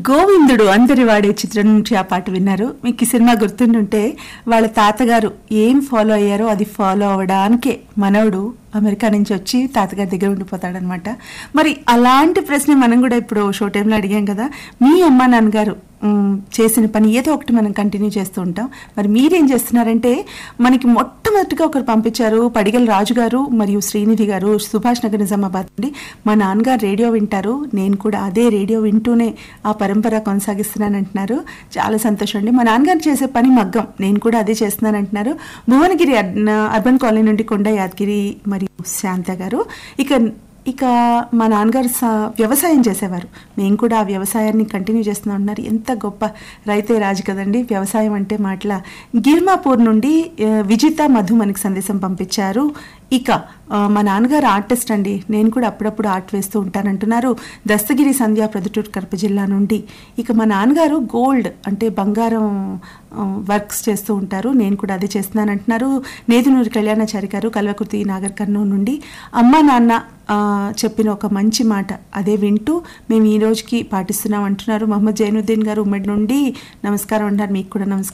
గోవిందుడు అందరి వాడే చిత్రం నుంచి ఆ పాట విన్నారు మీకు ఈ సినిమా గుర్తుండుంటే వాళ్ళ తాతగారు ఏం ఫాలో అయ్యారో అది ఫాలో అవడానికే మనవడు అమెరికా నుంచి వచ్చి తాతగారి దగ్గర ఉండిపోతాడనమాట మరి అలాంటి ప్రశ్న మనం కూడా ఇప్పుడు షో టైంలో అడిగాం కదా మీ అమ్మ నాన్నగారు మ్, చేసిన పని ఏదో ఒకటి మనం కంటిన్యూ చేస్తూ ఉంటాం మరి మీరేం చేస్తున్నారంటే మనకి మొట్టమొదటిగా ఒకరు పంపించారు పడిగల రాజు గారు మరియు శ్రీనిధి గారు సుభాష్ నగర్ నిజామాబాద్ నుండి మా నాన్నగారు రేడియో వింటారు నేను కూడా అదే రేడియో వింటూనే ఆ పరంపర కొనసాగిస్తున్నాను అంటున్నారు చాలా సంతోషం అండి మా నాన్నగారు చేసే పని మగ్గం నేను కూడా అదే చేస్తున్నాను అంటున్నారు భువనగిరి అర్బన్- అర్బన్ కాలనీ నుండి కొండ యాదగిరి మరియు శాంత గారు ఇక ఇక మా నాన్నగారు స- వ్యవసాయం చేసేవారు మేము కూడా ఆ వ్యవసాయాన్ని కంటిన్యూ చేస్తున్నాం అంటున్నారు ఎంత గొప్ప రైతే రాజు కదండి వ్యవసాయం అంటే మాటల గిర్మాపూర్ నుండి ఆ, విజిత మధు మనకి సందేశం పంపించారు ఇక ఆ, మా నాన్నగారు ఆర్టిస్ట్ అండి నేను కూడా అప్పుడప్పుడు ఆర్ట్ వేస్తూ ఉంటానంటున్నారు దస్తగిరి సంధ్య ప్రొద్దుటూరు కడప జిల్లా నుండి ఇక మా నాన్నగారు గోల్డ్ అంటే బంగారం ఆ, వర్క్స్ చేస్తూ ఉంటారు నేను కూడా అదే చేస్తున్నాను అంటున్నారు నేదునూరి కళ్యాణాచారి గారు కల్వకుర్తి నాగర్ కర్నూలు నుండి అమ్మ నాన్న ఆ, చెప్పిన ఒక మంచి మాట అదే వింటూ మేము ఈ రోజుకి పాటిస్తున్నాం అంటున్నారు మహమ్మద్ జైనుద్దీన్ గారు ఉమ్మడి నుండి నమస్కారం అంటారు మీకు కూడా నమస్కారం